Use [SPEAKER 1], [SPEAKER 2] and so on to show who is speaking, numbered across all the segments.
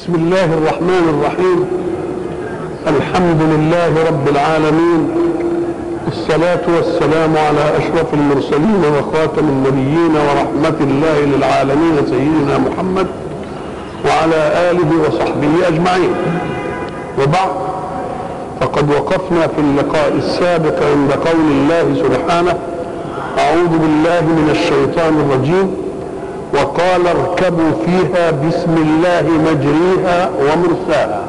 [SPEAKER 1] بسم الله الرحمن الرحيم الحمد لله رب العالمين الصلاة والسلام على أشرف المرسلين وخاتم النبيين ورحمة الله للعالمين سيدنا محمد وعلى آله وصحبه أجمعين وبعد فقد وقفنا في اللقاء السابق عند قول الله سبحانه أعوذ بالله من الشيطان الرجيم وقال اركبوا فيها بسم الله مجريها ومرساها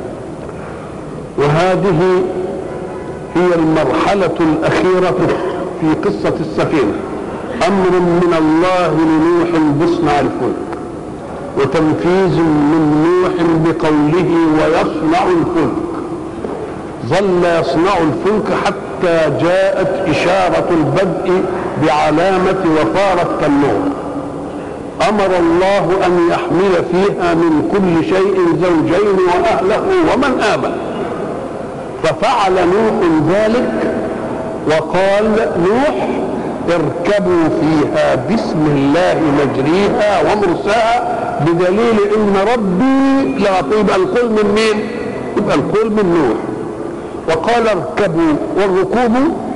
[SPEAKER 1] وهذه هي المرحلة الأخيرة في قصة السفينة أمر من الله لنوح بصنع الفلك وتنفيذ من نوح بقوله ويصنع الفلك ظل يصنع الفلك حتى جاءت إشارة البدء بعلامة وفارت كالنور امر الله ان يحمل فيها من كل شيء زوجين واهله ومن امن ففعل نوح ذلك وقال نوح اركبوا فيها بسم الله مجريها ومرساها بدليل ان ربي لا يبقى القول من مين يبقى القول من نوح وقال اركبوا والركوب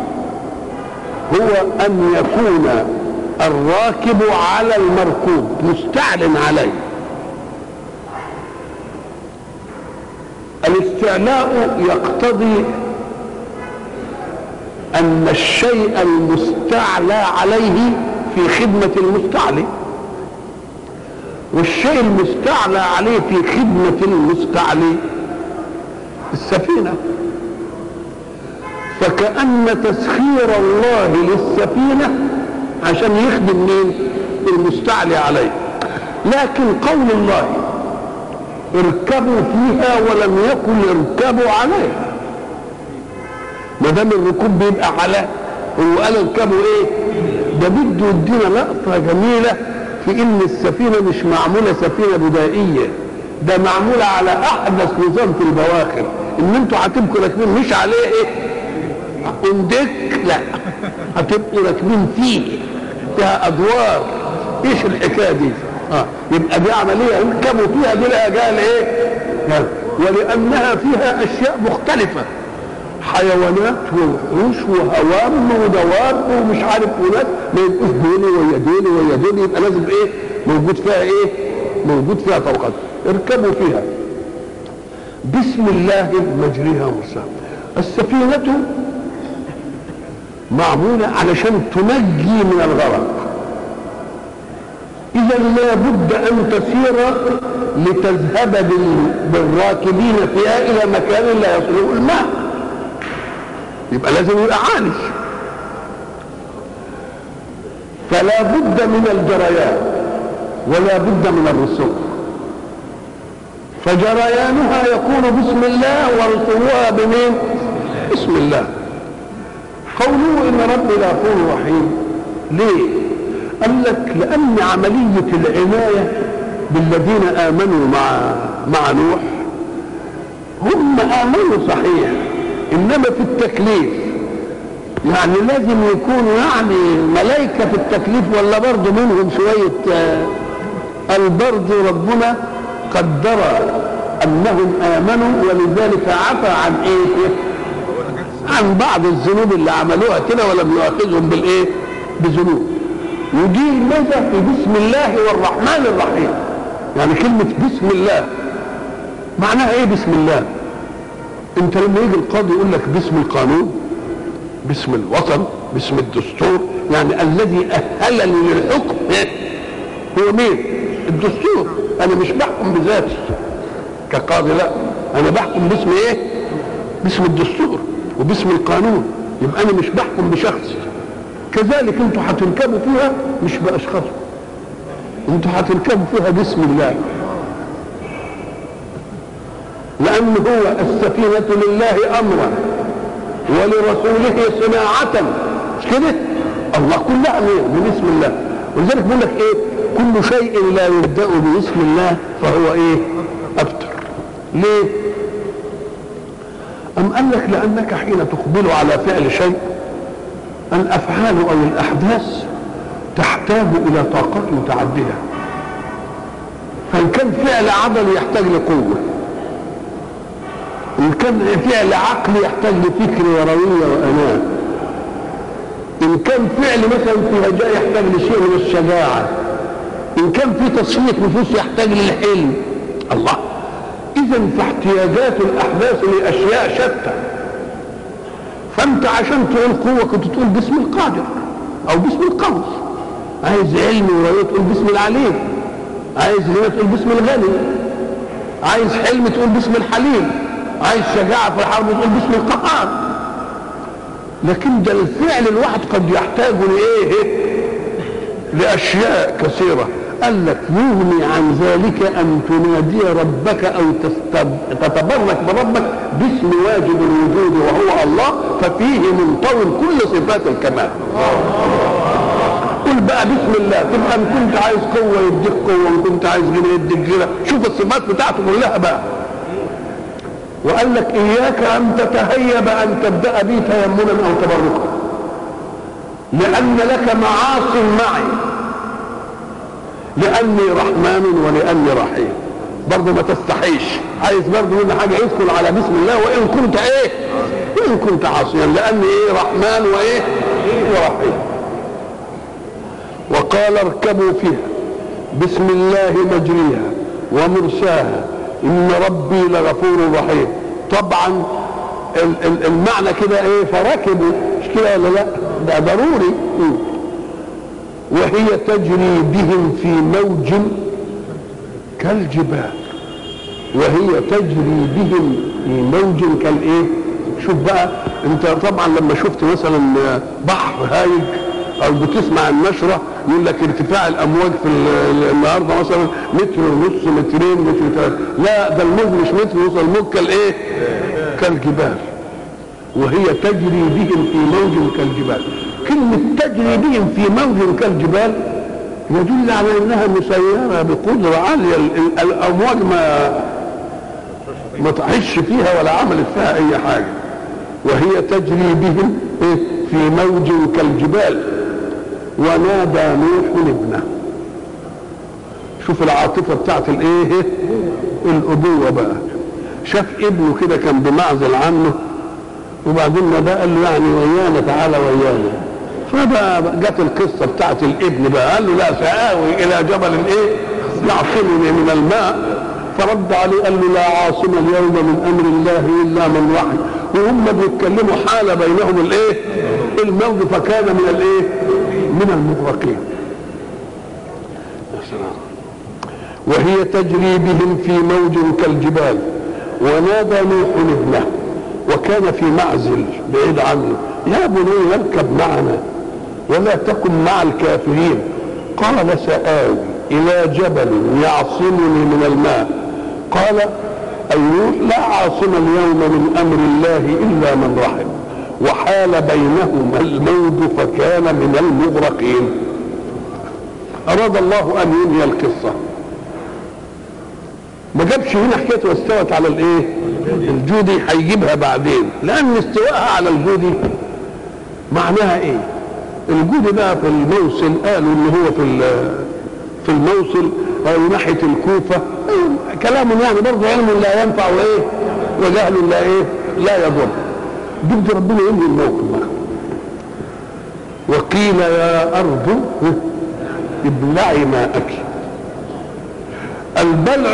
[SPEAKER 1] هو ان يكون الراكب على المركوب مستعلن عليه الاستعلاء يقتضي ان الشيء المستعلى عليه في خدمة المستعلي والشيء المستعلى عليه في خدمة المستعلي السفينة فكأن تسخير الله للسفينة عشان يخدم مين المستعلي عليه لكن قول الله اركبوا فيها ولم يكن اركبوا عليها ما دام الركوب بيبقى على هو قال اركبوا ايه ده بده يدينا لقطه جميله في ان السفينه مش معموله سفينه بدائيه ده معموله على احدث نظام في البواخر ان انتوا هتبقوا راكبين مش عليه ايه اندك لا هتبقوا راكبين فيه فيها ادوار ايش الحكايه دي اه يبقى دي عمليه يركبوا فيها دي لها جال ايه ولانها فيها اشياء مختلفه حيوانات ووحوش وهوام ودواب ومش عارف وناس ما يبقوش دول ويا دول ويا دول يبقى لازم ايه موجود فيها ايه موجود فيها طبقات اركبوا فيها بسم الله مجريها ومرساها السفينه معمولة علشان تنجي من الغرق إذا لا بد أن تسير لتذهب بالراكبين فيها إلى مكان لا يصله الماء يبقى لازم يبقى عالي فلا بد من الجريان ولا بد من الرسوم فجريانها يكون بسم الله ورسوها بمين بسم الله قوله ان ربي غفور رحيم ليه قال لك لان عمليه العنايه بالذين امنوا مع مع نوح هم امنوا صحيح انما في التكليف يعني لازم يكونوا يعني ملائكه في التكليف ولا برضه منهم شويه قال برضه ربنا قدر انهم امنوا ولذلك عفى عن ايه عن بعض الذنوب اللي عملوها كده ولم يؤاخذهم بالايه بذنوب ودي الميزه في بسم الله والرحمن الرحيم يعني كلمه بسم الله معناها ايه بسم الله انت لما يجي القاضي يقول لك باسم القانون باسم الوطن باسم الدستور يعني الذي اهلني للحكم هو مين الدستور انا مش بحكم بذاتي كقاضي لا انا بحكم باسم ايه باسم الدستور وباسم القانون يبقى انا مش بحكم بشخص كذلك انتوا هتركبوا فيها مش باشخاص انتوا هتركبوا فيها باسم الله لان هو السفينه لله امرا ولرسوله صناعه مش كده الله كلها من باسم الله ولذلك بيقول لك ايه كل شيء لا يبدا باسم الله فهو ايه ابتر ليه أم قال لك لأنك حين تقبل على فعل شيء الأفعال أو الأحداث تحتاج إلى طاقات متعددة فان كان فعل عضلي يحتاج لقوه ان كان فعل عقلي يحتاج لفكر ورويه واناه ان كان فعل مثلا في هجاء يحتاج لشيء من الشجاعه ان كان في تصفيه نفوس يحتاج للحلم الله اذا فاحتياجات الاحداث لاشياء شتى فانت عشان تقول قوه كنت تقول باسم القادر او باسم القوي عايز علم وروايه تقول باسم العليم عايز غنى تقول باسم الغني عايز حلم تقول باسم الحليم عايز شجاعه في الحرب تقول باسم القهار لكن ده الفعل الواحد قد يحتاج لايه لاشياء كثيره قال لك يغني عن ذلك ان تنادي ربك او تتبرك بربك باسم واجب الوجود وهو الله ففيه منطوي كل صفات الكمال قل بقى بسم الله تبقى ان كنت عايز قوه يديك قوه وان كنت عايز غنى يديك غنى شوف الصفات بتاعته كلها بقى وقال لك اياك ان تتهيب ان تبدا بي تيمنا او تبركا لان لك معاص معي لاني رحمن ولاني رحيم برضه ما تستحيش عايز برضه منه حاجه يدخل على بسم الله وان كنت ايه وان كنت عاصيا لاني ايه رحمن وايه ورحيم وقال اركبوا فيها بسم الله مجريها ومرساها ان ربي لغفور رحيم طبعا المعنى كده ايه فركبوا مش كده ولا لا ده ضروري وهي تجري بهم في موج كالجبال وهي تجري بهم في موج كالايه شوف بقى انت طبعا لما شفت مثلا بحر هايج او بتسمع النشره يقول لك ارتفاع الامواج في النهارده مثلا متر ونص مترين متر ثلاثه لا ده الموج مش متر ونص الموج كالايه؟ كالجبال وهي تجري بهم في موج كالجبال كلمة تجري بهم في موج كالجبال يدل على انها مسيرة بقدرة عالية الامواج ما ما تعيش فيها ولا عملت فيها اي حاجة وهي تجري بهم في موج كالجبال ونادى نوح ابنه شوف العاطفة بتاعت الايه الابوة بقى شاف ابنه كده كان بمعزل عنه وبعدين ده قال له يعني ويانا تعالى ويانا فبقى جت القصة بتاعت الابن بقى قال له لا سآوي إلى جبل الايه يعصمني من الماء فرد عليه قال له لا عاصم اليوم من أمر الله إلا من رحم وهم بيتكلموا حال بينهم الايه الموج فكان من الايه من المغرقين وهي تجري بهم في موج كالجبال ونادى نوح ابنه وكان في معزل بعيد عنه يا بني اركب معنا ولا تكن مع الكافرين قال سآوي إلى جبل يعصمني من الماء قال أيوب لا عاصم اليوم من أمر الله إلا من رحم وحال بينهما الموج فكان من المغرقين أراد الله أن ينهي القصة ما جابش هنا حكاية واستوت على الايه الجودي هيجيبها بعدين لان استواءها على الجودي معناها ايه الجودي بقى في الموصل قالوا ان هو في في الموصل او ناحيه الكوفه كلام يعني برضه علم لا ينفع وايه وجهل لا ايه لا يضر جبت ربنا ينهي الموقف بقى وقيل يا ارض ابلعي ماءك البلع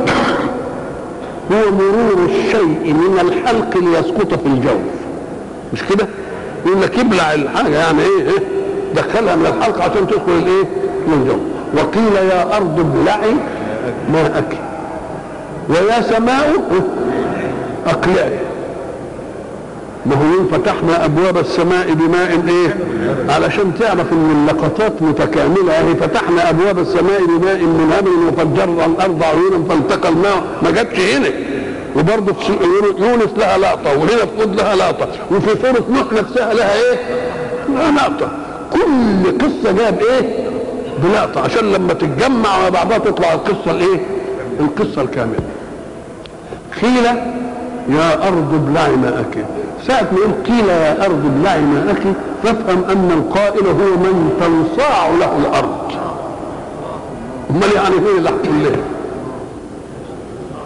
[SPEAKER 1] هو مرور الشيء من الحلق ليسقط في الجوف مش كده يقول لك ابلع الحاجه يعني ايه, إيه؟ دخلها من الحلق عشان تدخل الايه من الجوف وقيل يا ارض ابلعي ماءك ويا سماء اقلعي ما هو فتحنا ابواب السماء بماء ايه علشان تعرف ان اللقطات متكامله اهي فتحنا ابواب السماء بماء من هبل وفجرنا الارض عيونا فالتقى الماء ما جاتش هنا وبرضه في يونس لها لقطه وهنا في هود لها لقطه وفي سوره نوح نفسها لها ايه؟ لها لقطه كل قصه جاب ايه؟ بلقطه عشان لما تتجمع مع بعضها تطلع القصه الايه؟ القصه الكامله. قيل يا ارض ابلعي ماءك ساعة ما يقول قيل يا أرض ابلعي ماءك فافهم أن القائل هو من تنصاع له الأرض أمال يعني فين اللي هتقول له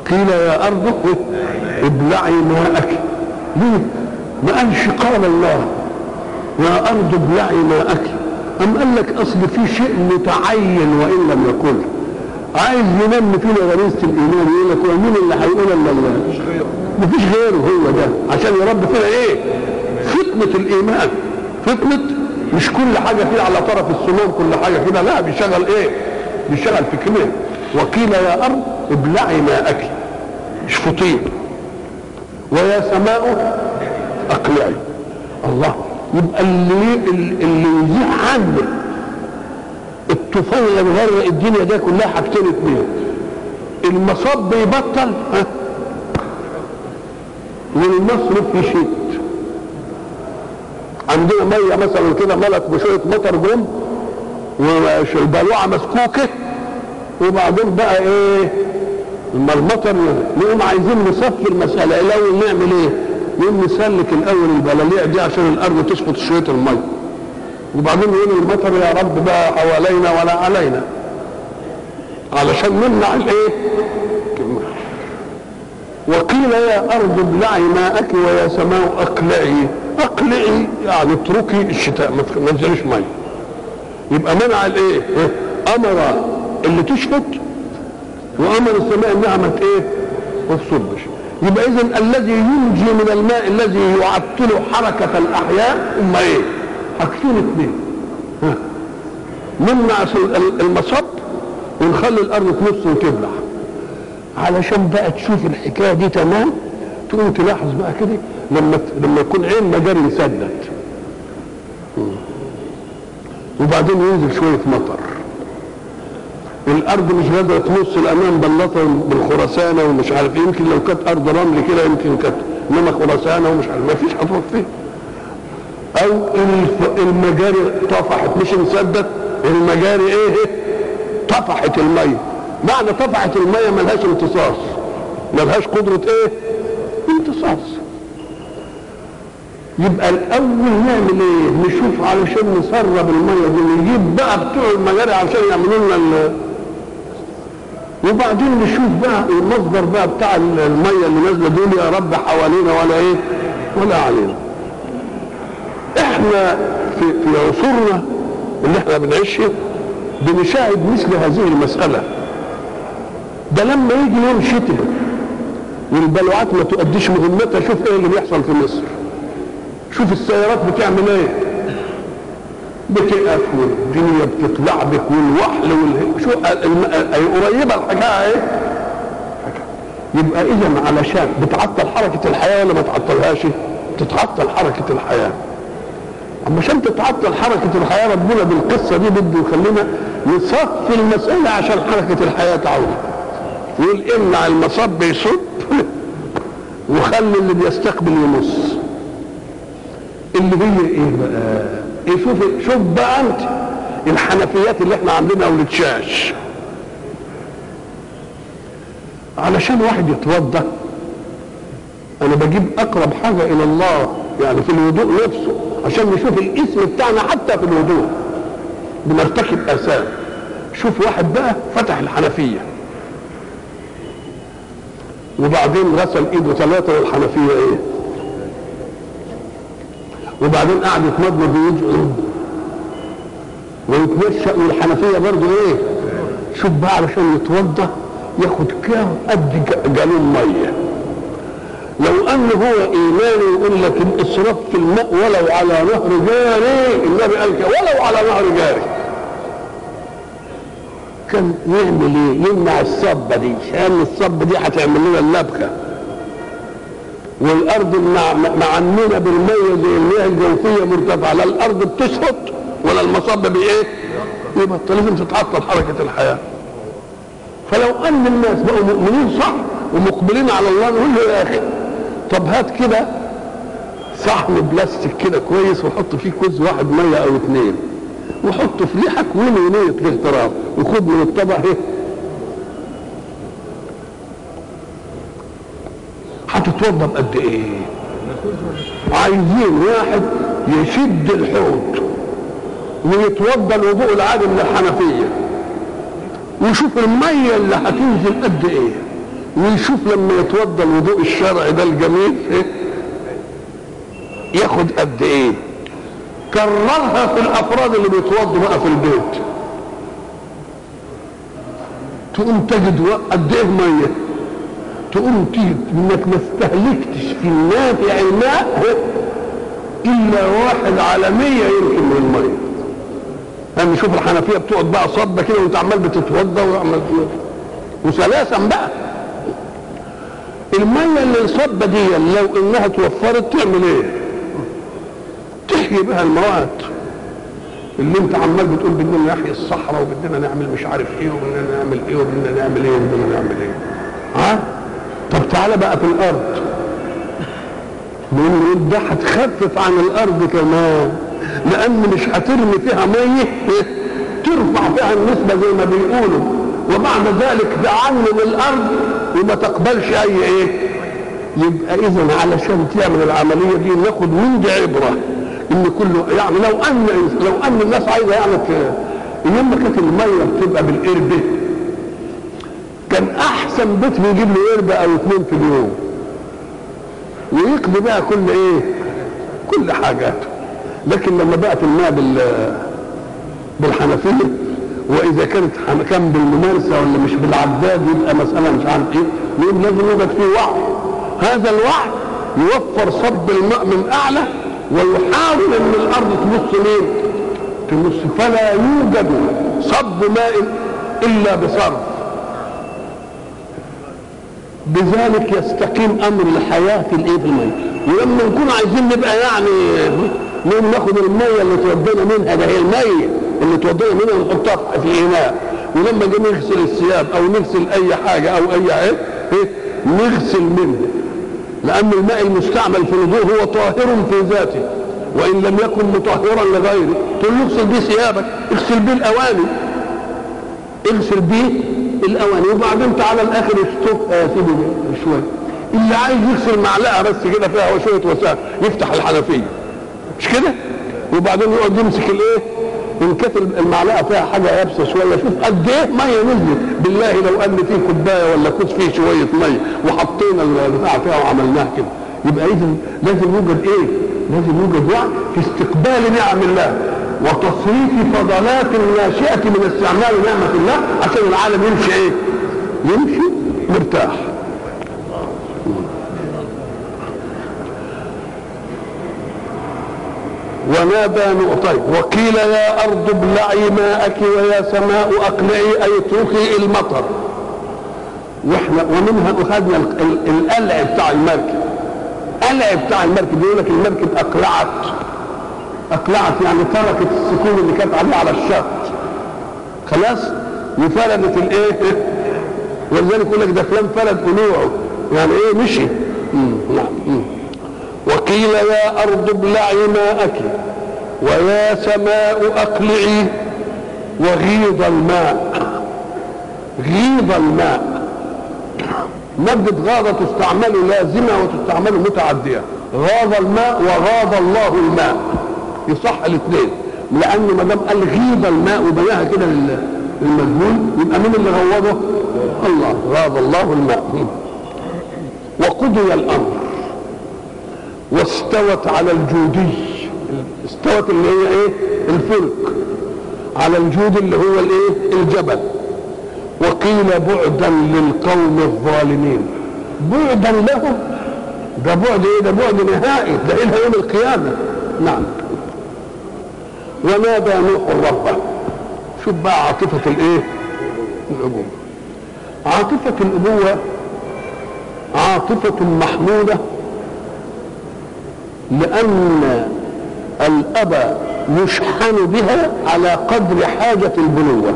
[SPEAKER 1] وقيل يا ارض ابلعي ماءك ليه ما قالش قال الله يا ارض ابلعي ماءك ام قال لك اصل في شيء متعين وان لم يكن عايز ينمي فينا غريزه الايمان يقول لك ومين اللي هيقول الا الله مفيش غيره هو ده عشان يربي فينا ايه فتنه الايمان فتنه مش كل حاجه كده على طرف السموم كل حاجه كده لا بيشغل ايه بيشغل فكرين وقيل يا ارض ابلعي ماءك مش فطير ويا سماء اقلعي الله يبقى اللي اللي يزيح عنك الطوفان اللي مغرق الدنيا ده كلها حاجتين اتنين المصاب بيبطل ها والمصرف يشد عندنا ميه مثلا كده ملك بشويه مطر جم والبلوعه مسكوكه وبعدين بقى ايه لما المطر نقوم عايزين نصفي المساله الاول نعمل ايه؟ نقوم نسلك الاول البلاليع دي عشان الارض تسقط شويه الميه وبعدين يقول المطر يا رب بقى حوالينا ولا علينا علشان نمنع الايه؟ وقيل يا ارض ابلعي ماءك ويا سماء اقلعي اقلعي يعني اتركي الشتاء ما تنزليش ميه يبقى منع الايه؟ امر اللي تشفط وامر السماء انها ما ايه؟ ما تصبش يبقى اذا الذي ينجي من الماء الذي يعطل حركه الاحياء هم ايه؟ حاجتين اثنين نمنع المصب ونخلي الارض تنص وتبلع علشان بقى تشوف الحكايه دي تمام تقوم تلاحظ بقى كده لما لما يكون عين مجاري مسدد وبعدين ينزل شويه مطر والارض مش قادره تنص الامام بلطه بالخرسانه ومش عارف ايه يمكن لو كانت ارض رمل كده يمكن كانت انما خرسانه ومش عارف ما فيش هتروح فين او المجاري طفحت مش مسدد المجاري ايه طفحت الميه معنى طفحت الميه ملهاش امتصاص ملهاش قدره ايه امتصاص يبقى الاول نعمل ايه نشوف علشان نسرب الميه دي نجيب بقى بتوع المجاري علشان يعملوا لنا وبعدين نشوف بقى المصدر بقى بتاع الميه اللي نازله دول يا رب حوالينا ولا ايه ولا علينا احنا في في عصورنا اللي احنا بنعيشها بنشاهد مثل هذه المساله ده لما يجي يوم شتاء والبلوعات ما تؤديش مهمتها شوف ايه اللي بيحصل في مصر شوف السيارات بتعمل ايه بتقف والدنيا بتطلع بك والوحل وال... شو الم... قريبه الحكايه ايه يبقى اذا علشان بتعطل حركه الحياه ولا ما تعطلهاش تتعطل حركه الحياه اما عشان تتعطل حركه الحياه ربنا بالقصه دي بده يخلينا نصفي المساله عشان حركه الحياه تعود يقول امنع المصب يصب وخلي اللي بيستقبل يمص اللي هي ايه بقى ايه شوف شوف بقى انت الحنفيات اللي احنا عاملينها والتشاش علشان واحد يتوضا انا بجيب اقرب حاجه الى الله يعني في الوضوء نفسه عشان نشوف الاسم بتاعنا حتى في الوضوء بنرتكب اثام شوف واحد بقى فتح الحنفيه وبعدين غسل ايده ثلاثه والحنفيه ايه وبعدين قعد يتمضمض ويدعو ويتمشى والحنفيه برضه ايه شوف بقى علشان يتوضا ياخد كام قد جالون ميه لو ان هو ايماني يقول لك الاسراف في الماء ولو على نهر جاري النبي قال كده ولو على نهر جاري كان يعمل ايه؟ يمنع الصبه دي لان الصبه دي هتعمل لنا اللبكه والارض معنونه بالميه زي المياه الجوفيه مرتفعه لا الارض بتسقط ولا المصب بايه؟ يبقى لازم تتعطل حركه الحياه فلو ان الناس بقوا مؤمنين صح ومقبلين على الله نقول له يا اخي طب هات كده صحن بلاستيك كده كويس وحط فيه كوز واحد ميه او اثنين وحطه في ريحك وين نيه الاغتراب وخد من الطبق ايه هتتوضا بقد ايه عايزين واحد يشد الحوض ويتوضا الوضوء العادي من الحنفيه ويشوف الميه اللي هتنزل قد ايه ويشوف لما يتوضى الوضوء الشرعي ده الجميل إيه؟ ياخد قد ايه كررها في الافراد اللي بيتوضوا بقى في البيت تقوم تجد قد ايه ميه تقوم تجد انك ما استهلكتش في النافع الماء الا واحد على مية يمكن من الميه يعني شوف الحنفيه بتقعد بقى صبه كده وانت عمال بتتوضى وعمال وسلاسا بقى الميه اللي الصبه دي لو انها توفرت تعمل ايه؟ تحيي بها المواد اللي انت عمال بتقول بدنا نحيي الصحراء وبدنا نعمل مش عارف ايه وبدنا نعمل ايه وبدنا نعمل ايه وبدنا نعمل ايه ها طب تعالى بقى في الارض نقول ده هتخفف عن الارض كمان لان مش هترمي فيها ميه ترفع فيها النسبه زي ما بيقولوا وبعد ذلك تعلم الارض وما تقبلش اي ايه يبقى اذا علشان تعمل العمليه دي ناخد من دي عبره ان كله يعني لو ان لو ان الناس عايزه يعني انما كانت الميه بتبقى بالقربه كان احسن بيت بيجيب له قربه او اثنين في اليوم ويقضي بقى كل ايه كل حاجاته لكن لما بقت الماء بال بالحنفيه واذا كانت كان بالممارسه ولا مش بالعداد يبقى مساله مش عارف ايه يقول لازم يوجد فيه وعي هذا الوعي يوفر صب الماء من اعلى ويحاول ان الارض تمص مين تمص فلا يوجد صب ماء الا بصرف بذلك يستقيم امر الحياه في الايه في الميه ولما نكون عايزين نبقى يعني نقوم ناخد الميه اللي توضينا منها ده هي الميه اللي توضينا منها ونحطها في اناء ولما نجي نغسل الثياب او نغسل اي حاجه او اي ايه نغسل منه لأن الماء المستعمل في الوضوء هو طاهر في ذاته وإن لم يكن مطهرا لغيره تقول له اغسل بيه ثيابك اغسل بيه الأواني اغسل بيه الأواني وبعدين تعالى الآخر اشطف آه سيبه شوية اللي عايز يغسل معلقة بس كده فيها وشوية وسائل يفتح الحنفية مش كده؟ وبعدين يقعد يمسك الايه؟ ان كانت المعلقه فيها حاجه يابسه شويه شوف قد ايه ميه نزلت بالله لو ان في كوبايه ولا كوز فيه شويه ميه وحطينا البتاع فيها وعملناها كده يبقى اذا لازم يوجد ايه؟ لازم يوجد وعي في استقبال نعم الله وتصريف فضلات الناشئه من استعمال نعمه الله عشان العالم يمشي ايه؟ يمشي مرتاح ونادى نؤطي وقيل يا أرض ابلعي ماءك ويا سماء أقلعي أي اتركي المطر واحنا ومنها أخذنا القلع بتاع المركب قلع بتاع المركب يقول لك المركب أقلعت أقلعت يعني تركت السكون اللي كانت عليه على الشط خلاص وفردت الايه ولذلك يقول لك ده فلان فرد قلوعه يعني ايه مشي نعم وقيل يا أرض ابلعي ماءك ويا سماء أقلعي وغيض الماء غيض الماء مادة غاضة تستعمل لازمة وتستعمل متعدية غاض الماء وغاض الله الماء يصح الاثنين لأنه ما دام قال غيض الماء وبناها كده للمجهول يبقى مين اللي غوضه؟ الله غاض الله الماء وقضي الأمر واستوت على الجودي استوت اللي هي ايه الفلك على الجود اللي هو الايه الجبل وقيل بعدا للقوم الظالمين بعدا لهم ده بعد ايه ده بعد نهائي ده الى يوم القيامه نعم ونادى نوح ربه شوف بقى عاطفه الايه الابوه عاطفه الابوه عاطفه محموده لأن الأب يشحن بها على قدر حاجة البنوة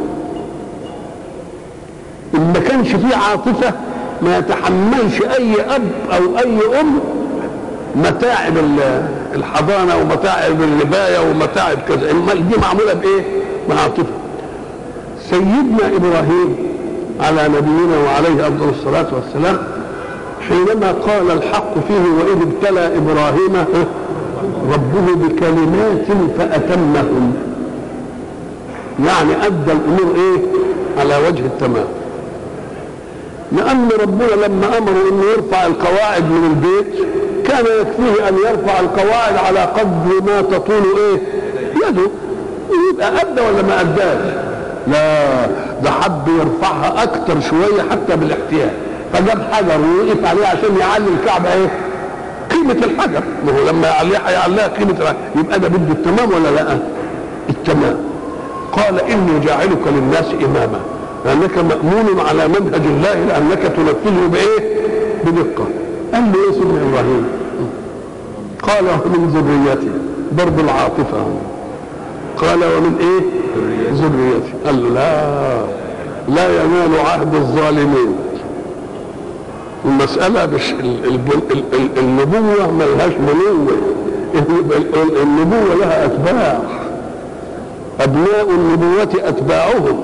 [SPEAKER 1] إن ما كانش فيه عاطفة ما يتحملش أي أب أو أي أم متاعب الحضانة ومتاعب الرباية ومتاعب كذا دي معمولة بإيه؟ بعاطفة سيدنا إبراهيم على نبينا وعليه أفضل الصلاة والسلام حينما قال الحق فيه وإذ ابتلى إبراهيم ربه بكلمات فأتمهن يعني أدى الأمور إيه على وجه التمام لأن ربنا لما أمره أنه يرفع القواعد من البيت كان يكفيه أن يرفع القواعد على قدر ما تطول إيه؟ يده يبقى أدى ولا ما أداش؟ لا ده حب يرفعها أكتر شوية حتى بالاحتياج فجاب حجر ووقف عليه عشان يعلي الكعبة إيه؟ قيمة الحجر ما هو لما يعليها هيعليها قيمة الحجر يبقى ده بده التمام ولا لا؟ التمام قال إني جاعلك للناس إماما لأنك مأمون على منهج الله لأنك تنفذه بإيه؟ بدقة قال له إيه سيدنا إبراهيم؟ قال ومن ذريتي برضه العاطفة قال ومن إيه؟ ذريتي قال له لا لا ينال عهد الظالمين المسألة مش النبوة ملهاش منوة النبوة لها أتباع أبناء النبوة أتباعهم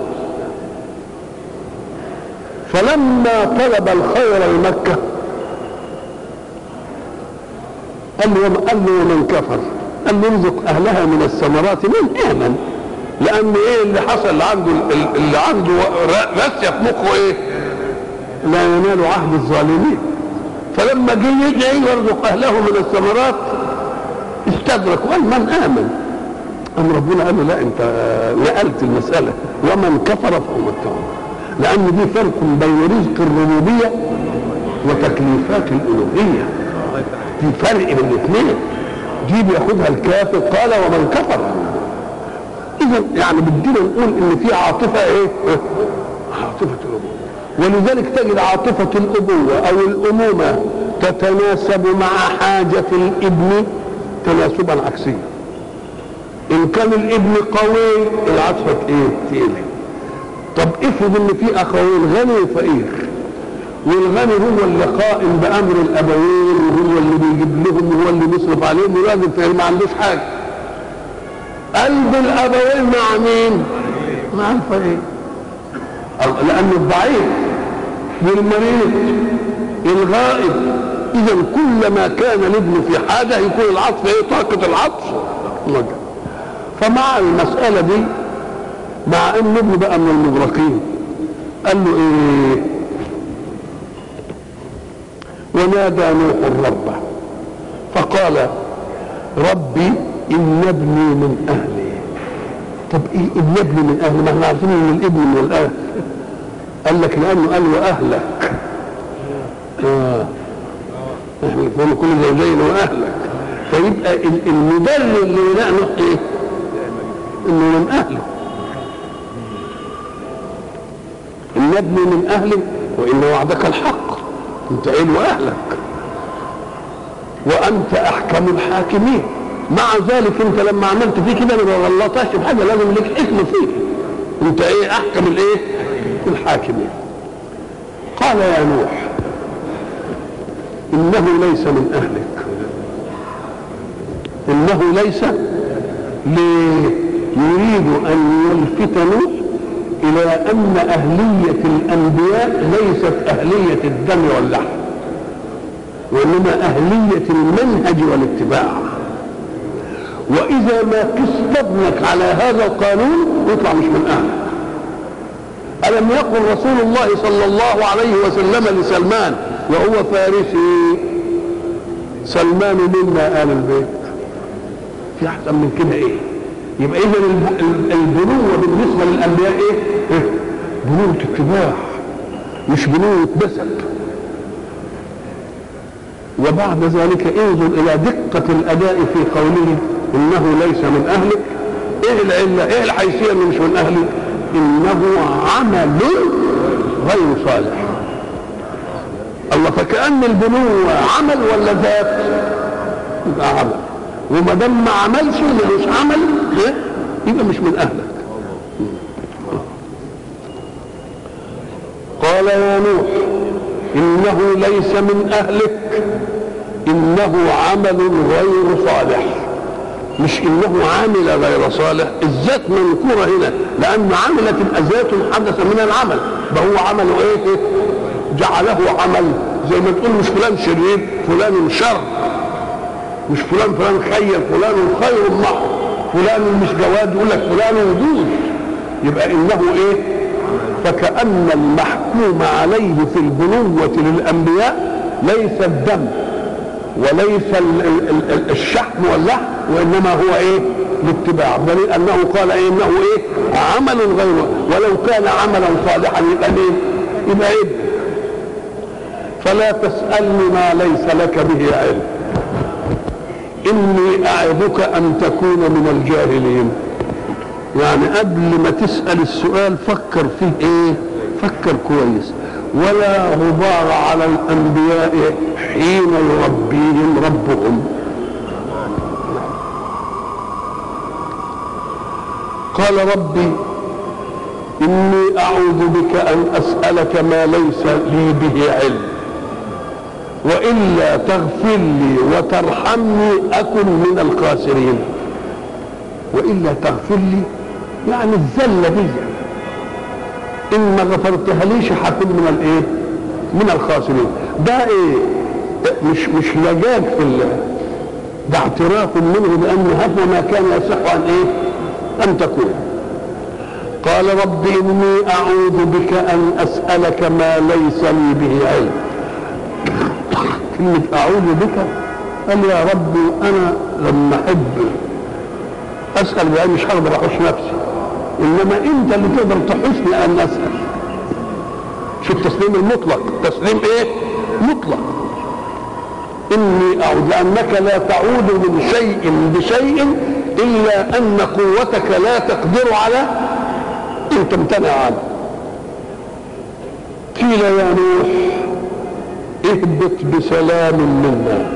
[SPEAKER 1] فلما طلب الخير لمكة قال له قال له ومن كفر قال له ارزق أهلها من الثمرات من آمن لأن إيه اللي حصل اللي عنده اللي عنده راسية في مخه إيه؟ لا ينال عهد الظالمين فلما جه يدعي يرزق أهله من الثمرات استدرك وقال من آمن أم ربنا قال له لا أنت نقلت المسألة ومن كفر فهو التوبة لأن دي فرق بين رزق الربوبية وتكليفات الألوهية في فرق بين الاثنين دي بياخدها الكافر قال ومن كفر إذا يعني بدينا نقول إن في عاطفة إيه؟ عاطفة الأبوة ولذلك تجد عاطفة الأبوة أو الأمومة تتناسب مع حاجة الابن تناسبا عكسيا إن كان الابن قوي العاطفة إيه؟ تقل طب افرض ان في اخوين غني وفقير والغني هو اللي قائم بامر الابوين وهو اللي بيجيب لهم وهو اللي بيصرف عليهم ولازم فقير ما عندوش حاجه قلب الابوين مع مين؟ مع الفقير لان الضعيف والمريض الغائب اذا كلما كان الابن في حاجه يكون العطف ايه طاقه العطف فمع المساله دي مع ان ابنه بقى من المغرقين قال له ايه ونادى نوح ربه فقال ربي ان ابني من اهلي طب ايه ان ابني من اهلي ما احنا عارفين ان الابن من الاهل قال لك لانه قال واهلك اه احنا كل زوجين واهلك فيبقى المدرب اللي لا نوح ايه انه من اهله ان ابني من اهلي وان وعدك الحق انت عين واهلك وانت احكم الحاكمين مع ذلك انت لما عملت فيه كده ما غلطتش بحاجه لازم لك حكمه فيه انت ايه احكم الايه الحاكمين قال يا نوح انه ليس من اهلك انه ليس ليه يريد ان يلفت نوح الى ان اهليه الانبياء ليست اهليه الدم واللحم وانما اهليه المنهج والاتباع واذا ما قست ابنك على هذا القانون يطلع مش من اهلك الم يقل رسول الله صلى الله عليه وسلم لسلمان وهو فارسي سلمان منا ال البيت في احسن من كده ايه يبقى اذا البنوه بالنسبه للانبياء ايه؟ إيه؟ بنوه اتباع مش بنوه نسب وبعد ذلك انظر الى دقه الاداء في قوله انه ليس من اهلك ايه العله؟ ايه الحيثيه انه مش من اهلك؟ انه عمل غير صالح الله فكأن البنوة عمل ولا ذات؟ يبقى عمل وما دام ما عملش ملوش عمل إيه؟ يبقى مش من اهلك قال يا نوح انه ليس من اهلك انه عمل غير صالح مش انه عامل غير صالح الذات مذكوره هنا لان عمل تبقى ذات حدث من العمل فهو عمله ايه جعله عمل زي ما تقول مش فلان شرير فلان شر مش فلان فلان خير فلان خير معه فلان مش جواد يقول لك فلان ودود يبقى انه ايه فكأن المحكوم عليه في البنوة للأنبياء ليس الدم وليس ال- ال- ال- الشحم واللحم وإنما هو إيه الاتباع دليل أنه قال إيه إنه إيه عمل غير ولو كان عملا صالحا يبقى مين يبقى ابن فلا تسألني ما ليس لك به علم إني أعظك أن تكون من الجاهلين يعني قبل ما تسأل السؤال فكر فيه ايه فكر كويس ولا غبار على الأنبياء حين يربيهم ربهم قال ربي إني أعوذ بك أن أسألك ما ليس لي به علم وإلا تغفر لي وترحمني أكن من الخاسرين والا تغفر لي يعني الذله دي ان ما غفرتها ليش هكون من الايه من الخاسرين ده ايه مش مش لجاج في ال- ده اعتراف منه بان هذا ما كان يصح ان ايه ان تكون قال رب اني اعوذ بك ان اسالك ما ليس لي به علم كلمه اعوذ بك قال يا رب انا لما احب اسال بقى مش هقدر احوش نفسي انما انت اللي تقدر تحوشني ان اسال في التسليم المطلق تسليم ايه مطلق اني اعود لانك لا تعود من شيء بشيء الا ان قوتك لا تقدر على ان تمتنع عنه قيل يا نوح اهبط بسلام منا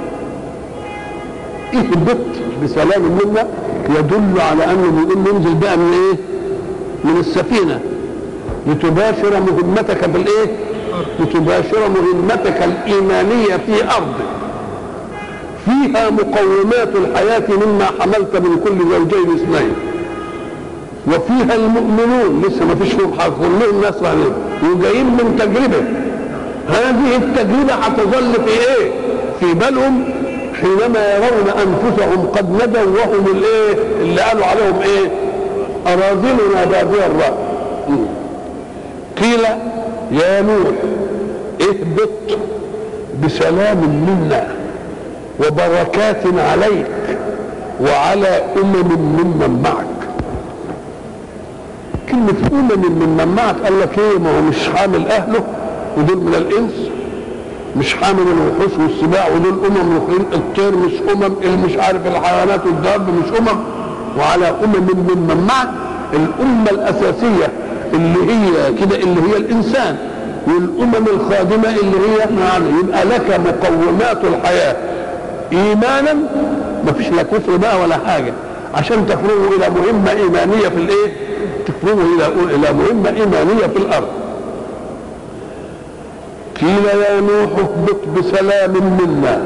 [SPEAKER 1] اهبط بسلام منا يدل على انه بيقول ننزل بقى من ايه من السفينه لتباشر مهمتك بالايه لتباشر مهمتك الايمانيه في ارضك فيها مقومات الحياه مما حملت من كل زوجين اثنين وفيها المؤمنون لسه ما فيش فيهم حق كلهم ناس عليهم وجايين من تجربه هذه التجربه هتظل في ايه في بالهم حينما يرون انفسهم قد ندوا وهم الايه اللي قالوا عليهم ايه اراذلنا بادي الراي قيل يا نوح اهبط بسلام منا وبركات عليك وعلى امم ممن معك كلمة أمم ممن معك قال لك إيه ما هو مش حامل أهله ودول من الإنس مش حامل الوحوش والسباع ودول امم اخرين الطير مش امم اللي مش عارف الحيوانات والدواب مش امم وعلى امم ممن معك الامه الاساسيه اللي هي كده اللي هي الانسان والامم الخادمه اللي هي يعني يبقى لك مقومات الحياه ايمانا ما فيش لا كفر بقى ولا حاجه عشان تفرغوا الى مهمه ايمانيه في الايه؟ تفرغوا الى الى مهمه ايمانيه في الارض قيل يا نوح اهبط بسلام منا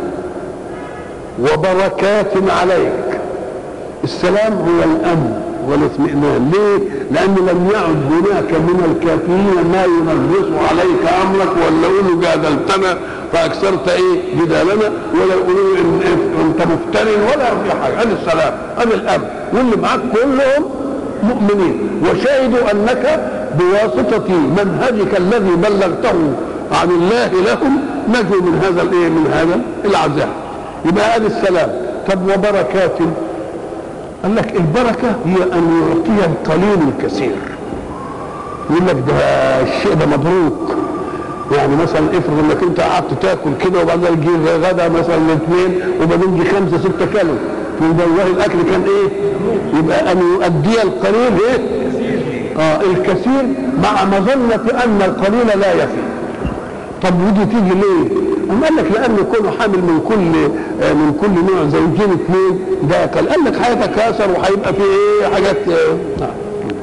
[SPEAKER 1] وبركات عليك السلام هو الامن والاطمئنان ليه؟ لأن لم يعد هناك من الكافرين ما ينغص عليك أمرك ولا يقولوا جادلتنا فأكثرت إيه جدالنا ولا يقولوا إن إن أنت مفتري ولا في حاجة هذا السلام هذا الأمن واللي معاك كلهم مؤمنين وشهدوا أنك بواسطة منهجك الذي بلغته عن الله لهم نجوا من هذا الايه من هذا العذاب يبقى هذا السلام طب وبركات قال لك البركه هي ان يعطي القليل الكثير يقول لك ده الشيء ده مبروك يعني مثلا افرض انك انت قعدت تاكل كده وبعدين جه غدا مثلا الاثنين وبعدين جه خمسه سته كيلو تقول ده والله الاكل كان ايه؟ يبقى ان يؤدي القليل ايه؟ اه الكثير مع مظنه ان القليل لا يفي طب ودي تيجي ليه؟ أم قال لك لأن يكون حامل من كل آه من كل نوع زوجين اثنين ده قال قال لك هيتكاثر وهيبقى في ايه حاجات آه. نعم.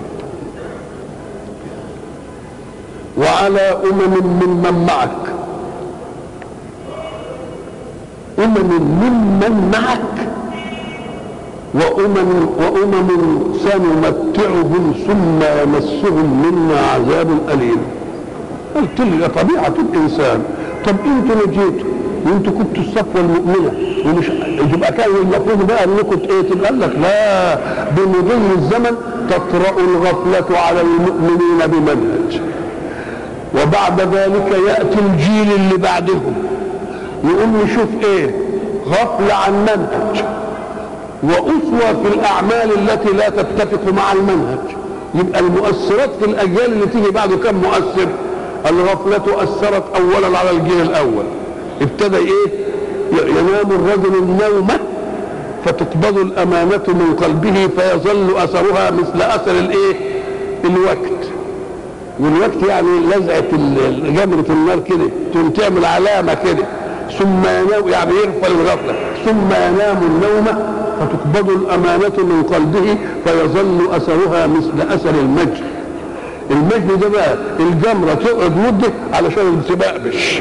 [SPEAKER 1] وعلى أمم ممن معك أمم ممن معك وأمم وأمم سنمتعهم ثم يمسهم منا عذاب أليم قلت لي طبيعة الإنسان طب أنتوا نجيتوا وأنتوا كنتوا الصفوة المؤمنة ومش يبقى كان المفروض بقى أنكم إيه تبقى لك لا بمضي الزمن تطرأ الغفلة على المؤمنين بمنهج وبعد ذلك يأتي الجيل اللي بعدهم يقوم يشوف ايه غفلة عن منهج وأسوة في الأعمال التي لا تتفق مع المنهج يبقى المؤثرات في الأجيال اللي تيجي بعده كم مؤثر الغفلة أثرت أولا على الجيل الأول ابتدى إيه ينام الرجل النومة فتقبض الأمانة من قلبه فيظل أثرها مثل أثر الإيه الوقت والوقت يعني لزعة جمرة النار كده تقوم تعمل علامة كده ثم ينام يعني يغفل الغفلة ثم ينام النوم فتقبض الأمانة من قلبه فيظل أثرها مثل أثر المجد المجد ده بقى الجمرة تقعد مدة علشان تبقبش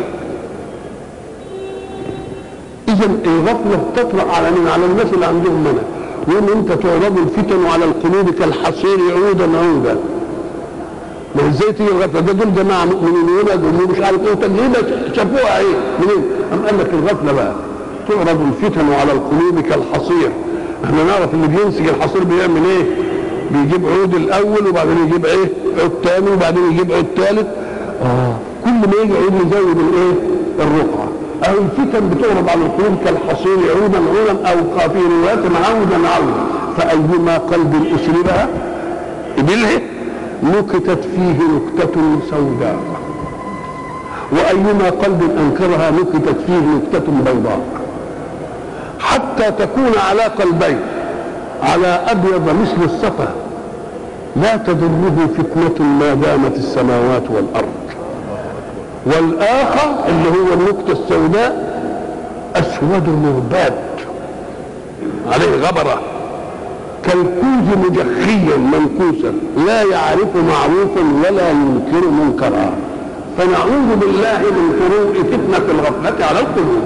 [SPEAKER 1] إذا الغفلة تطرأ على مين؟ على الناس اللي عندهم منع يقول أنت تعرض الفتن على القلوب كالحصير عودا عودا ما ازاي تيجي الغفله ده دول جماعه مؤمنين ولد ومش عارف ايه وتجربه شافوها ايه منين؟ قام قال لك الغفله بقى تعرض الفتن على القلوب كالحصير احنا نعرف اللي بينسج الحصير بيعمل ايه؟ بيجيب عود الاول وبعدين يجيب ايه؟ عود ثاني وبعدين يجيب عود ثالث اه كل ما يجي عود يزود الايه؟ الرقعه أو الفتن بتعرض على القلوب كالحصير عودا عودا أو في روايات عودا عودا فأيما قلب أسلبها إبله نكتت فيه نكتة سوداء وأيما قلب أنكرها نكتت فيه نكتة بيضاء حتى تكون على قلبين على أبيض مثل الصفا لا تضره فتنة ما دامت السماوات والأرض والآخر اللي هو النكتة السوداء أسود مرباد عليه غبرة كالكوز مجخيا منكوسا لا يعرف معروفا ولا ينكر منكرا فنعوذ بالله من فروع فتنة الغفلة على القلوب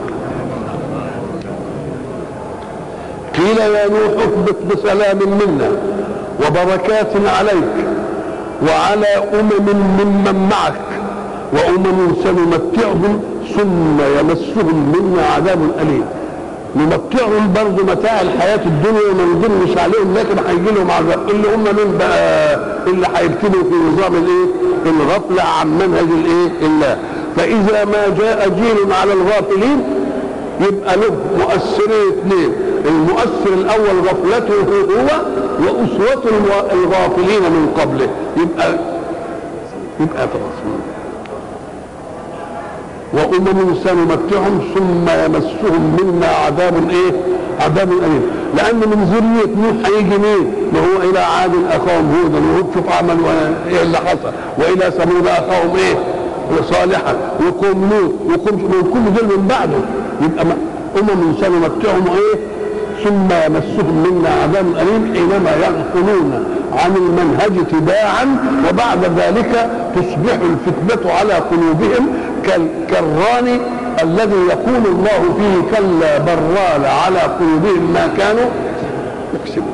[SPEAKER 1] قيل يا نوح اهبط بسلام منا وبركات عليك وعلى أمم ممن معك وأمم سنمتعهم ثم يمسهم منا عذاب أليم نمتعهم برضه متاع الحياة الدنيا وما نضرش عليهم لكن هيجي لهم عذاب اللي هم مين بقى اللي هيبتدوا في نظام الايه؟ الغفلة عن منهج الايه؟ الله فإذا ما جاء جيل على الغافلين يبقى له مؤثرين اثنين المؤثر الأول غفلته هو وأسوة الغافلين من قبله يبقى يبقى خلاص وأمم سنمتعهم ثم يمسهم منا عذاب ايه؟ عذاب أليم لأن من ذرية نوح هيجي مين؟ ما هو إلى عاد أخاهم هودا وهود شوف عملوا إيه اللي حصل وإلى ثمود أخاهم إيه؟ صالحا وقوم لوط وقوم كل دول من بعده يبقى أمم سنمتعهم إيه؟ ثم يمسهم منا عذاب أليم حينما يغفلون عن المنهج تباعا وبعد ذلك تصبح الفتنة على قلوبهم كالران الذي يقول الله فيه كلا بران على قلوبهم ما كانوا يكسبون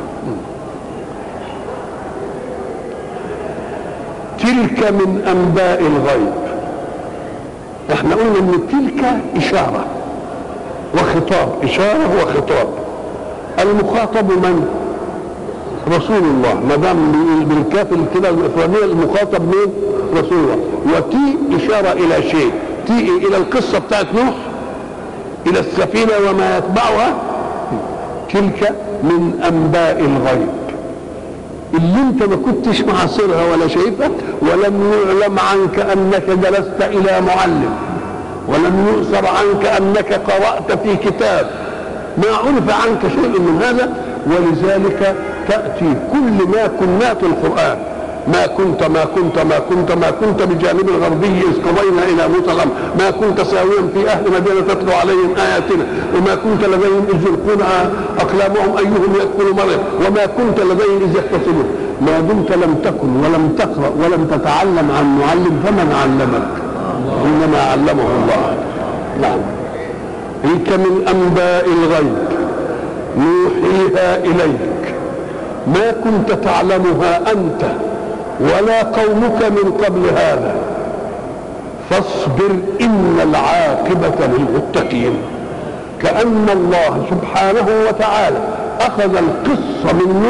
[SPEAKER 1] تلك من انباء الغيب احنا قلنا ان تلك اشاره وخطاب اشاره وخطاب المخاطب من رسول الله ما دام بالكاف كده الافراديه المخاطب مين رسول الله وتي اشاره الى شيء تي الى القصه بتاعت نوح الى السفينه وما يتبعها تلك من انباء الغيب اللي انت ما كنتش معاصرها ولا شايفها ولم يعلم عنك انك جلست الى معلم ولم يؤثر عنك انك قرات في كتاب ما عرف عنك شيء من هذا ولذلك تأتي كل ما كنات القرآن ما كنت ما كنت ما كنت ما كنت بجانب الغربي إذ قضينا إلى موسى الأمر ما كنت ساويا في أهل مدينة تتلو عليهم آياتنا وما كنت لديهم إذ يلقون أقلامهم أيهم يكفل مريم وما كنت لديهم إذ يختصمون ما دمت لم تكن ولم تقرأ ولم تتعلم عن معلم فمن علمك إنما علمه الله نعم تلك من أنباء الغيب نوحيها إليك ما كنت تعلمها أنت ولا قومك من قبل هذا فاصبر إن العاقبة للمتقين كأن الله سبحانه وتعالى أخذ القصة من نوح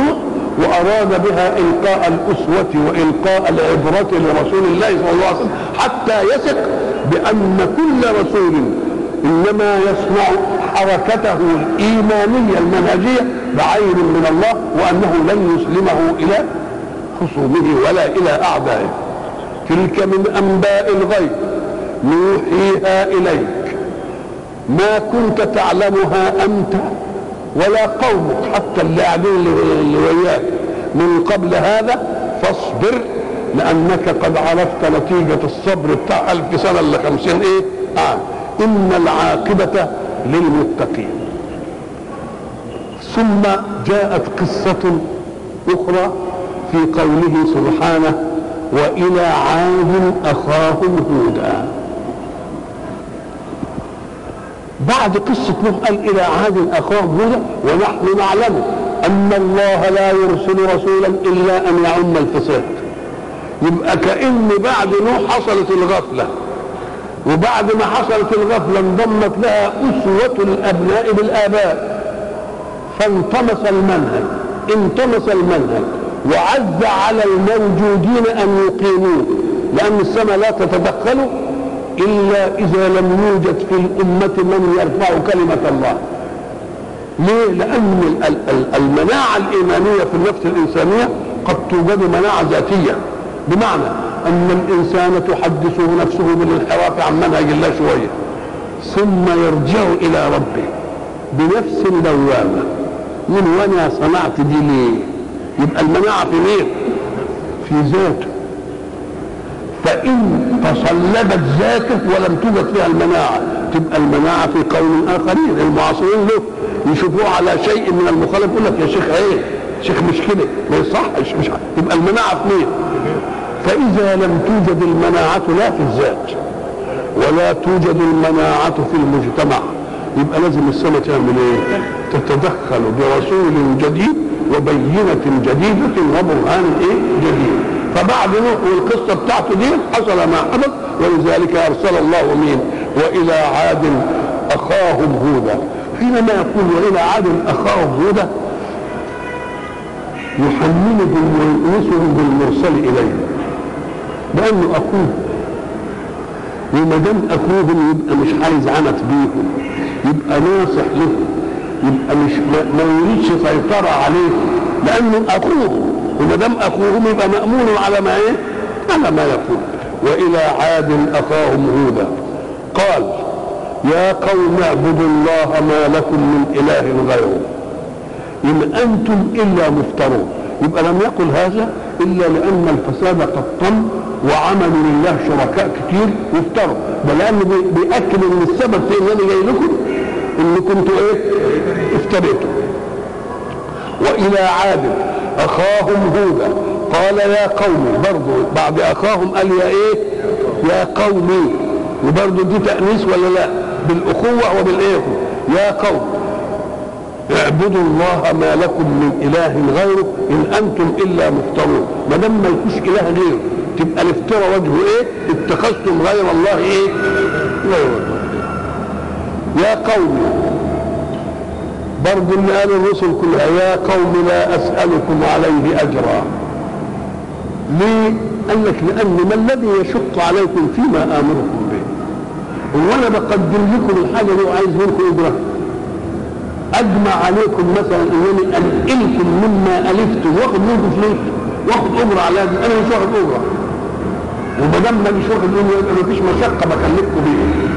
[SPEAKER 1] وأراد بها إلقاء الأسوة وإلقاء العبرة لرسول الله صلى الله عليه وسلم حتى يثق بأن كل رسول إنما يصنع حركته الإيمانية المنهجية بعين من الله وأنه لن يسلمه إلى خصومه ولا إلى أعدائه تلك من أنباء الغيب نوحيها إليك ما كنت تعلمها أنت ولا قومك حتى اللي قاعدين اللي وياك من قبل هذا فاصبر لأنك قد عرفت نتيجة الصبر بتاع ألف سنة إلا خمسين إيه آه. إن العاقبة للمتقين ثم جاءت قصة أخرى في قوله سبحانه وإلى عاد أخاهم هودا بعد قصة نوح قال إلى عاد أخاهم هودا ونحن نعلم أن الله لا يرسل رسولا إلا أن يعم الفساد يبقى كأن بعد نوح حصلت الغفلة وبعد ما حصلت الغفلة انضمت لها أسوة الأبناء بالآباء فانطمس المنهج انطمس المنهج وعز على الموجودين أن يقيموه لأن السماء لا تتدخل إلا إذا لم يوجد في الأمة من يرفع كلمة الله ليه؟ لأن المناعة الإيمانية في النفس الإنسانية قد توجد مناعة ذاتية بمعنى أن الإنسان تحدثه نفسه بالانحراف عن منهج الله شوية ثم يرجع إلى ربه بنفس لوامة من وأنا صنعت دي ليه؟ يبقى المناعة في مين؟ في ذاته فإن تصلبت ذاته ولم توجد فيها المناعة تبقى المناعة في قوم آخرين المعاصرين له يشوفوه على شيء من المخالف يقول لك يا شيخ ايه شيخ مش كده ما يصحش مش تبقى المناعة في مين؟ فإذا لم توجد المناعة لا في الذات ولا توجد المناعة في المجتمع يبقى لازم السنة تعمل ايه؟ تتدخل برسول جديد وبينة جديدة وبرهان ايه؟ جديد فبعد نوح والقصة بتاعته دي حصل ما حدث ولذلك أرسل الله مين؟ وإلى عاد أخاهم هودا حينما يقول وإلى عاد أخاهم هودا يحملهم ويؤنسهم بالمرسل إليه لأنه أخوه وما دام أخوهم يبقى مش عايز عنت بيهم يبقى ناصح لهم يبقى مش ما يريدش سيطرة عليهم لأنه أخوهم وما دام أخوهم يبقى مأمون على ما إيه؟ على ما يقول وإلى عاد أخاهم هودا قال يا قوم اعبدوا الله ما لكم من إله غيره إن أنتم إلا مفترون يبقى لم يقل هذا إلا لأن الفساد قد طم وعملوا لله شركاء كتير وافتروا ده لأنه بيأكد إن السبب في إن أنا جاي لكم إن كنتوا إيه؟ افتريتوا وإلى عاد أخاهم هودا قال يا قوم برضه بعد أخاهم قال يا إيه؟ يا قومي وبرضه دي تأنيس ولا لا؟ بالأخوة وبالإيه؟ يا قوم اعبدوا الله ما لكم من اله غيره ان انتم الا مفترون ما دام ما لكوش اله غيره تبقى الافتراء وجهه ايه اتخذتم غير الله ايه غير الله يا قوم برضو اللي قال الرسل كلها يا قوم لا اسالكم عليه اجرا ليه قال لك لان ما الذي يشق عليكم فيما امركم به هو انا بقدم لكم الحاجه دي وعايز منكم اجره اجمع عليكم مثلا انني انقلكم مما الفتم واخد منكم فلوس واخد اجره على هذا انا مش واخد اجره وما دام مش واخد اجره يبقى مفيش مشقه بكلفكم بيها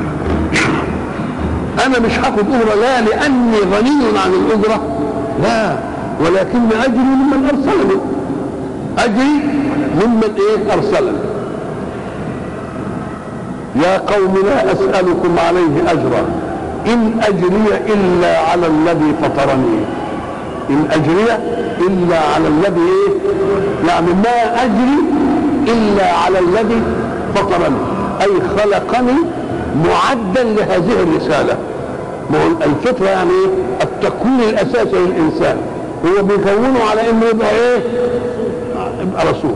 [SPEAKER 1] انا مش هاخد اجره لا لاني غني عن الاجره لا ولكن اجري ممن ارسلني اجري ممن ايه ارسلني يا قوم لا اسالكم عليه اجرا إن أجري إلا على الذي فطرني إن أجري إلا على الذي إيه؟ يعني ما أجري إلا على الذي فطرني أي خلقني معدا لهذه الرسالة ما هو الفطرة يعني إيه؟ التكوين الأساسي للإنسان هو بيكونه على إنه يبقى إيه؟ يبقى رسول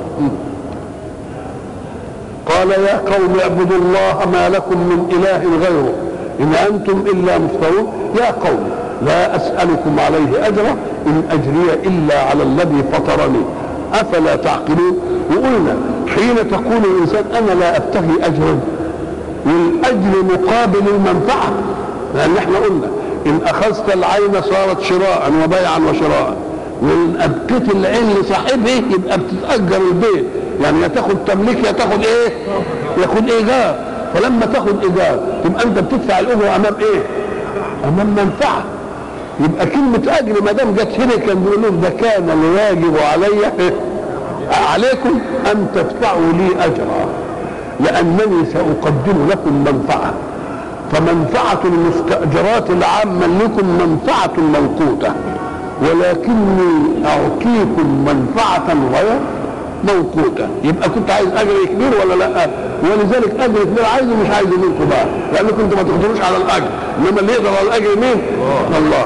[SPEAKER 1] قال يا قوم اعبدوا الله ما لكم من إله غيره إن أنتم إلا مفترون يا قوم لا اسالكم عليه اجرا ان اجري الا على الذي فطرني افلا تعقلون وقلنا حين تقول الانسان انا لا ابتغي اجرا والاجر مقابل المنفعه لان احنا قلنا ان اخذت العين صارت شراء وبيعا وشراء وان ابقيت العين لصاحبه يبقى بتتاجر البيت يعني يا تاخد تمليك يا تاخد ايه ياخد ايجار فلما تاخد ايجار تبقى انت بتدفع الاجره امام ايه امام منفعه يبقى كلمة أجر ما دام جت هنا كان بيقول لهم ده كان الواجب علي عليكم أن تدفعوا لي أجرا لأنني سأقدم لكم منفعة فمنفعة المستأجرات العامة لكم منفعة موقوتة ولكني أعطيكم منفعة غير موقوتة يبقى كنت عايز أجر كبير ولا لا ولذلك أجر كبير عايزه مش عايزه منكم بقى لأنكم انتم ما تقدروش على الأجر إنما اللي يقدر على الأجر مين؟ الله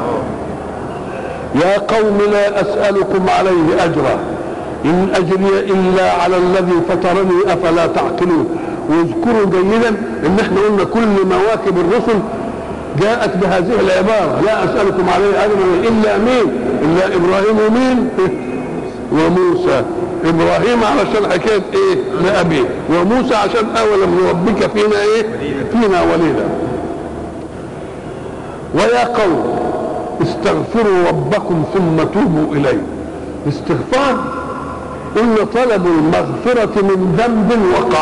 [SPEAKER 1] يا قوم لا أسألكم عليه أجرا إن أجري إلا على الذي فطرني أفلا تعقلون واذكروا جيدا إن احنا قلنا كل مواكب الرسل جاءت بهذه العبارة لا أسألكم عليه أجرا إلا مين إلا إبراهيم ومين وموسى إبراهيم علشان حكاية إيه لأبيه وموسى عشان أولم ربك فينا إيه فينا وليدا ويا قوم استغفروا ربكم ثم توبوا إليه استغفار قلنا طلب المغفرة من ذنب وقع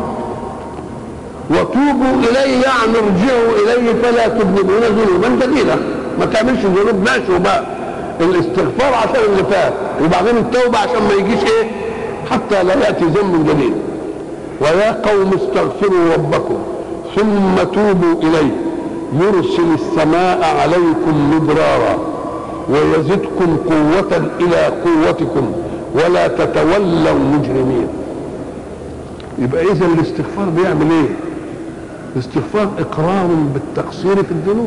[SPEAKER 1] وتوبوا إليه يعني ارجعوا إليه فلا تذنبون ذنوبا جديدة ما تعملش ذنوب ماشي وبقى الاستغفار عشان اللي فات وبعدين التوبة عشان ما يجيش ايه حتى لا يأتي ذنب جديد ويا قوم استغفروا ربكم ثم توبوا إليه يرسل السماء عليكم مدرارا ويزدكم قوة إلى قوتكم ولا تتولوا مجرمين يبقى إذا الاستغفار بيعمل إيه؟ الاستغفار إقرار بالتقصير في الذنوب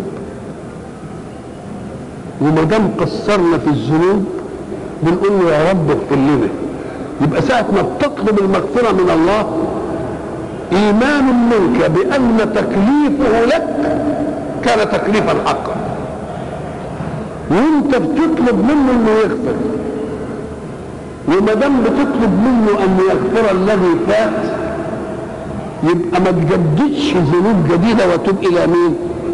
[SPEAKER 1] وما دام قصرنا في الذنوب بنقول له يا رب اغفر لنا يبقى ساعة ما بتطلب المغفرة من الله إيمان منك بأن تكليفه لك كان تكليفا حقا وانت بتطلب منه انه يغفر وما دام بتطلب منه ان يغفر الذي فات يبقى ما تجددش ذنوب جديده وتب الى مين؟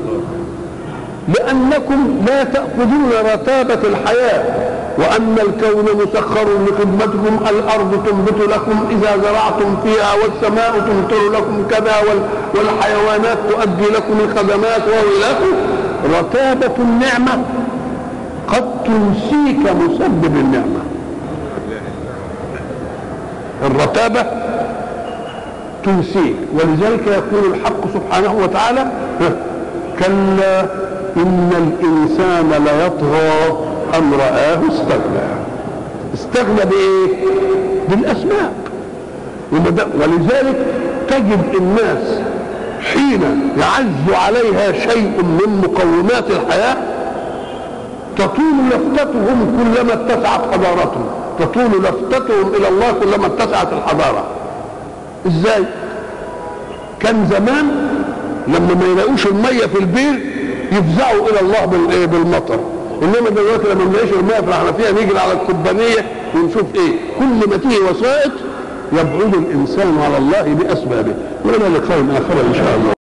[SPEAKER 1] لانكم لا تاخذون رتابه الحياه وان الكون مسخر لخدمتكم الارض تنبت لكم اذا زرعتم فيها والسماء تمطر لكم كذا والحيوانات تؤدي لكم الخدمات والى رتابه النعمه قد تنسيك مسبب النعمه الرتابه تنسيك ولذلك يقول الحق سبحانه وتعالى كلا ان الانسان ليطغى ان رآه استغنى استغنى بايه بالاسباب ولذلك تجد الناس حين يعز عليها شيء من مقومات الحياه تطول لفتتهم كلما اتسعت حضارتهم تطول لفتتهم الى الله كلما اتسعت الحضاره ازاي كان زمان لما ما يلاقوش الميه في البير يفزعوا الى الله بالايه بالمطر انما دلوقتي لما نلاقيش الميه في الحنفيه نيجي على الكوبانيه ونشوف ايه كل ما تيجي وسائط يبعد الانسان على الله باسبابه ولنا لقاء اخر ان شاء الله